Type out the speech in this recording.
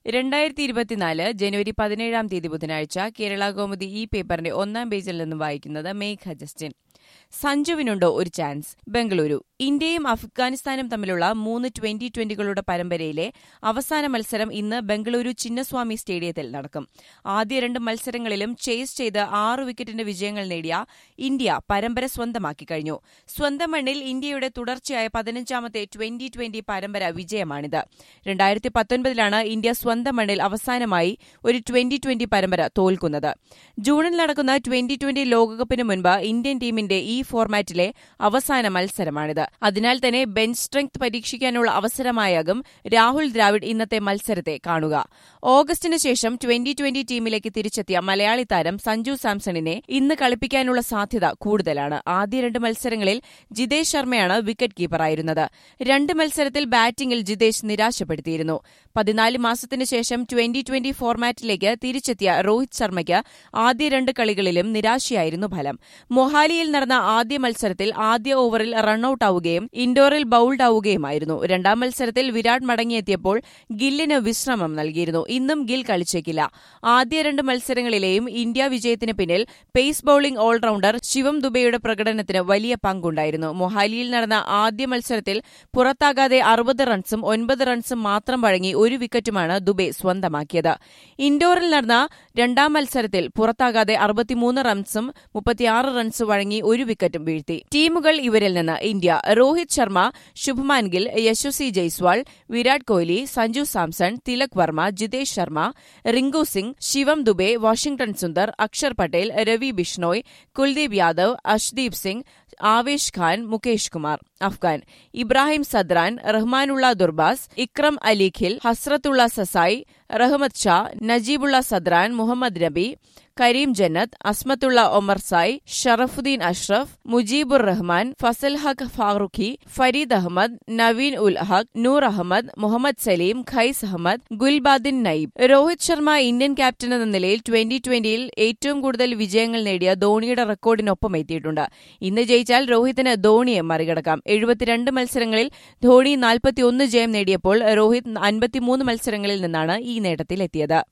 രണ്ടായിരത്തി ഇരുപത്തിനാല് ജനുവരി പതിനേഴാം തീയതി ബുധനാഴ്ച കേരള കൗമുദി ഈ പേപ്പറിന്റെ ഒന്നാം പേജിൽ നിന്നും വായിക്കുന്നത് മേഘ ജസ്റ്റിൻ സഞ്ജുവിനുണ്ടോ ഒരു ചാൻസ് ബംഗളൂരു ഇന്ത്യയും അഫ്ഗാനിസ്ഥാനും തമ്മിലുള്ള മൂന്ന് ട്വന്റി ട്വന്റികളുടെ പരമ്പരയിലെ അവസാന മത്സരം ഇന്ന് ബംഗളൂരു ചിന്നസ്വാമി സ്റ്റേഡിയത്തിൽ നടക്കും ആദ്യ രണ്ട് മത്സരങ്ങളിലും ചേസ് ചെയ്ത് ആറ് വിക്കറ്റിന്റെ വിജയങ്ങൾ നേടിയ ഇന്ത്യ പരമ്പര സ്വന്തമാക്കി കഴിഞ്ഞു സ്വന്തം മണ്ണിൽ ഇന്ത്യയുടെ തുടർച്ചയായ പതിനഞ്ചാമത്തെ ട്വന്റി ട്വന്റി പരമ്പര വിജയമാണിത് രണ്ടായിരത്തി പത്തൊൻപതിലാണ് ഇന്ത്യ സ്വന്തം മണ്ണിൽ അവസാനമായി ഒരു ട്വന്റി ട്വന്റി പരമ്പര തോൽക്കുന്നത് ജൂണിൽ നടക്കുന്ന ട്വന്റി ട്വന്റി ലോകകപ്പിന് മുൻപ് ഇന്ത്യൻ ടീമിന്റെ ഈ ഫോർമാറ്റിലെ അവസാന മത്സരമാണിത് അതിനാൽ തന്നെ ബെഞ്ച് സ്ട്രെങ്ത് പരീക്ഷിക്കാനുള്ള അവസരമായാകും രാഹുൽ ദ്രാവിഡ് ഇന്നത്തെ മത്സരത്തെ കാണുക ഓഗസ്റ്റിന് ശേഷം ട്വന്റി ട്വന്റി ടീമിലേക്ക് തിരിച്ചെത്തിയ മലയാളി താരം സഞ്ജു സാംസണിനെ ഇന്ന് കളിപ്പിക്കാനുള്ള സാധ്യത കൂടുതലാണ് ആദ്യ രണ്ട് മത്സരങ്ങളിൽ ജിതേഷ് ശർമ്മയാണ് വിക്കറ്റ് കീപ്പറായിരുന്നത് രണ്ട് മത്സരത്തിൽ ബാറ്റിംഗിൽ ജിതേഷ് നിരാശപ്പെടുത്തിയിരുന്നു പതിനാല് മാസത്തിനു ശേഷം ട്വന്റി ട്വന്റി ഫോർമാറ്റിലേക്ക് തിരിച്ചെത്തിയ രോഹിത് ശർമ്മയ്ക്ക് ആദ്യ രണ്ട് കളികളിലും നിരാശയായിരുന്നു ഫലം മൊഹാലിയിൽ നടന്ന ആദ്യ മത്സരത്തിൽ ആദ്യ ഓവറിൽ റണ്ണൌട്ട് ആവുകയും ഇൻഡോറിൽ ബൌൾഡ് ആവുകയുമായിരുന്നു രണ്ടാം മത്സരത്തിൽ വിരാട് മടങ്ങിയെത്തിയപ്പോൾ ഗില്ലിന് വിശ്രമം നൽകിയിരുന്നു ഇന്നും ഗിൽ കളിച്ചേക്കില്ല ആദ്യ രണ്ട് മത്സരങ്ങളിലെയും ഇന്ത്യ വിജയത്തിന് പിന്നിൽ പേസ് ബൌളിംഗ് ഓൾറൌണ്ടർ ശിവം ദുബെയുടെ പ്രകടനത്തിന് വലിയ പങ്കുണ്ടായിരുന്നു മൊഹാലിയിൽ നടന്ന ആദ്യ മത്സരത്തിൽ പുറത്താകാതെ അറുപത് റൺസും ഒൻപത് റൺസും മാത്രം വഴങ്ങി ഒരു വിക്കറ്റുമാണ് ദുബെ സ്വന്തമാക്കിയത് ഇൻഡോറിൽ നടന്ന രണ്ടാം മത്സരത്തിൽ പുറത്താകാതെ അറുപത്തിമൂന്ന് റൺസും മുപ്പത്തിയാറ് റൺസ് വഴങ്ങി ഒരു വിക്കറ്റും വീഴ്ത്തി ടീമുകൾ ഇവരിൽ നിന്ന് India Rohit Sharma Shubman Gill Yashasvi Jaiswal Virat Kohli Sanju Samson Tilak Varma Jitesh Sharma Rinku Singh Shivam Dube Washington Sundar Axar Patel Ravi Bishnoi Kuldeep Yadav Arshdeep Singh Avesh Khan Mukesh Kumar Afghan Ibrahim Zadran Rahmanullah Gurbaz Ikram Ali Khil Hazratullah Zazai Rahmat Shah Najibullah Zadran Mohammad Nabi Karim Janat Azmatullah Omarzai Sharafuddin Ashraf Mujeebur Rahman Fazal Haq Farooqi Fareed Ahmad Naveen ul ഹഖ് നൂർ അഹമ്മദ് മുഹമ്മദ് സലീം ഖൈസ് അഹമ്മദ് ഗുൽബാദിൻ നയിബ് രോഹിത് ശർമ്മ ഇന്ത്യൻ ക്യാപ്റ്റൻ എന്ന നിലയിൽ ട്വന്റി ട്വന്റിയിൽ ഏറ്റവും കൂടുതൽ വിജയങ്ങൾ നേടിയ ധോണിയുടെ റെക്കോർഡിനൊപ്പം എത്തിയിട്ടുണ്ട് ഇന്ന് ജയിച്ചാൽ രോഹിത്തിന് ധോണിയെ മറികടക്കാം എഴുപത്തിരണ്ട് മത്സരങ്ങളിൽ ധോണി നാൽപ്പത്തിയൊന്ന് ജയം നേടിയപ്പോൾ രോഹിത് അൻപത്തിമൂന്ന് മത്സരങ്ങളിൽ നിന്നാണ് ഈ നേട്ടത്തിലെത്തിയത്